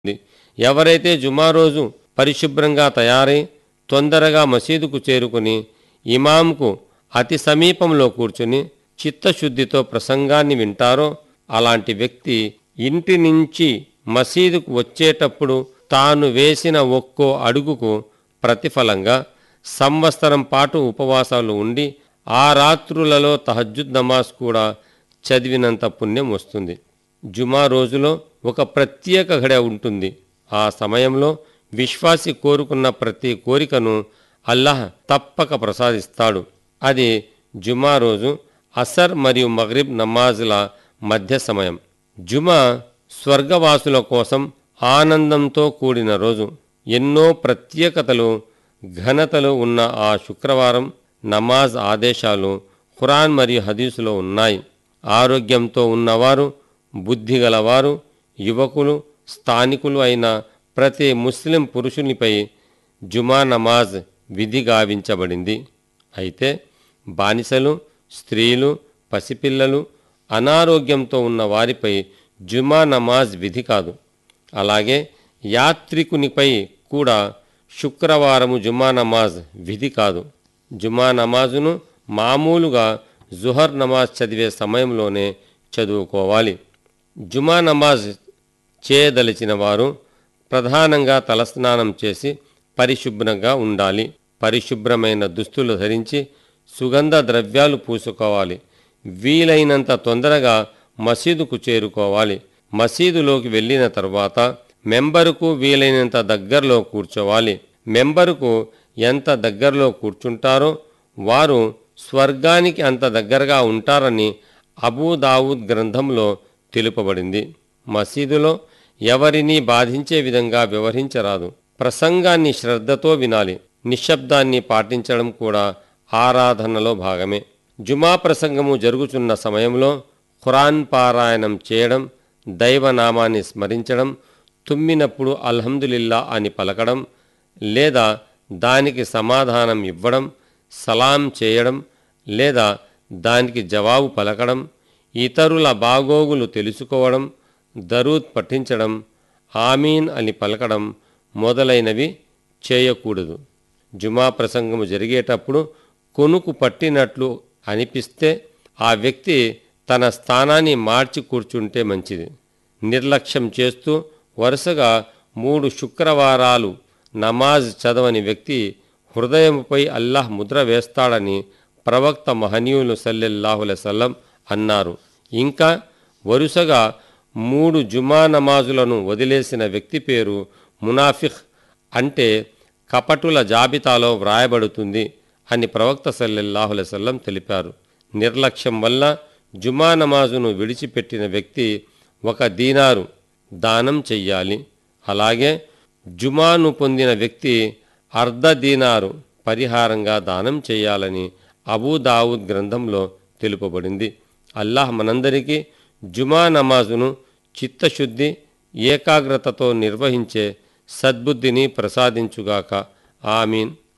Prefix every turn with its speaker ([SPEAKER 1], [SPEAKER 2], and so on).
[SPEAKER 1] ఉంది ఎవరైతే జుమా రోజు పరిశుభ్రంగా తయారై తొందరగా మసీదుకు చేరుకుని ఇమాంకు అతి సమీపంలో కూర్చుని చిత్తశుద్ధితో ప్రసంగాన్ని వింటారో అలాంటి వ్యక్తి ఇంటి నుంచి మసీదుకు వచ్చేటప్పుడు తాను వేసిన ఒక్కో అడుగుకు ప్రతిఫలంగా సంవత్సరం పాటు ఉపవాసాలు ఉండి ఆ రాత్రులలో తహజ్జుద్ నమాజ్ కూడా చదివినంత పుణ్యం వస్తుంది జుమా రోజులో ఒక ప్రత్యేక ఘడ ఉంటుంది ఆ సమయంలో విశ్వాసి కోరుకున్న ప్రతి కోరికను అల్లాహ్ తప్పక ప్రసాదిస్తాడు అది జుమా రోజు అసర్ మరియు మగ్రిబ్ నమాజుల మధ్య సమయం జుమా స్వర్గవాసుల కోసం ఆనందంతో కూడిన రోజు ఎన్నో ప్రత్యేకతలు ఘనతలు ఉన్న ఆ శుక్రవారం నమాజ్ ఆదేశాలు ఖురాన్ మరియు హదీసులో ఉన్నాయి ఆరోగ్యంతో ఉన్నవారు బుద్ధిగలవారు యువకులు స్థానికులు అయిన ప్రతి ముస్లిం పురుషునిపై జుమా నమాజ్ విధి గావించబడింది అయితే బానిసలు స్త్రీలు పసిపిల్లలు అనారోగ్యంతో ఉన్న వారిపై జుమా నమాజ్ విధి కాదు అలాగే యాత్రికునిపై కూడా శుక్రవారము జుమా నమాజ్ విధి కాదు జుమా నమాజును మామూలుగా జుహర్ నమాజ్ చదివే సమయంలోనే చదువుకోవాలి జుమా నమాజ్ చేయదలిచిన వారు ప్రధానంగా తలస్నానం చేసి పరిశుభ్రంగా ఉండాలి పరిశుభ్రమైన దుస్తులు ధరించి సుగంధ ద్రవ్యాలు పూసుకోవాలి వీలైనంత తొందరగా మసీదుకు చేరుకోవాలి మసీదులోకి వెళ్ళిన తర్వాత మెంబరుకు వీలైనంత దగ్గరలో కూర్చోవాలి మెంబరుకు ఎంత దగ్గరలో కూర్చుంటారో వారు స్వర్గానికి అంత దగ్గరగా ఉంటారని అబూదావుద్ గ్రంథంలో తెలుపబడింది మసీదులో ఎవరినీ బాధించే విధంగా వ్యవహరించరాదు ప్రసంగాన్ని శ్రద్ధతో వినాలి నిశ్శబ్దాన్ని పాటించడం కూడా ఆరాధనలో భాగమే జుమా ప్రసంగము జరుగుతున్న సమయంలో ఖురాన్ పారాయణం చేయడం దైవనామాన్ని స్మరించడం తుమ్మినప్పుడు అల్హమ్దులిల్లా అని పలకడం లేదా దానికి సమాధానం ఇవ్వడం సలాం చేయడం లేదా దానికి జవాబు పలకడం ఇతరుల బాగోగులు తెలుసుకోవడం దరూద్ పఠించడం ఆమీన్ అని పలకడం మొదలైనవి చేయకూడదు జుమా ప్రసంగము జరిగేటప్పుడు కొనుకు పట్టినట్లు అనిపిస్తే ఆ వ్యక్తి తన స్థానాన్ని మార్చి కూర్చుంటే మంచిది నిర్లక్ష్యం చేస్తూ వరుసగా మూడు శుక్రవారాలు నమాజ్ చదవని వ్యక్తి హృదయంపై అల్లాహ్ ముద్ర వేస్తాడని ప్రవక్త మహనీయులు సల్లెల్లాహుల సల్లం అన్నారు ఇంకా వరుసగా మూడు జుమా నమాజులను వదిలేసిన వ్యక్తి పేరు మునాఫిక్ అంటే కపటుల జాబితాలో వ్రాయబడుతుంది అని ప్రవక్త సల్లెల్లాహుల సల్లం తెలిపారు నిర్లక్ష్యం వల్ల జుమా నమాజును విడిచిపెట్టిన వ్యక్తి ఒక దీనారు దానం చెయ్యాలి అలాగే జుమాను పొందిన వ్యక్తి అర్ధ దీనారు పరిహారంగా దానం చేయాలని అబూదావుద్ గ్రంథంలో తెలుపబడింది అల్లాహ్ మనందరికీ జుమా నమాజును చిత్తశుద్ధి ఏకాగ్రతతో నిర్వహించే సద్బుద్ధిని ప్రసాదించుగాక ఆమీన్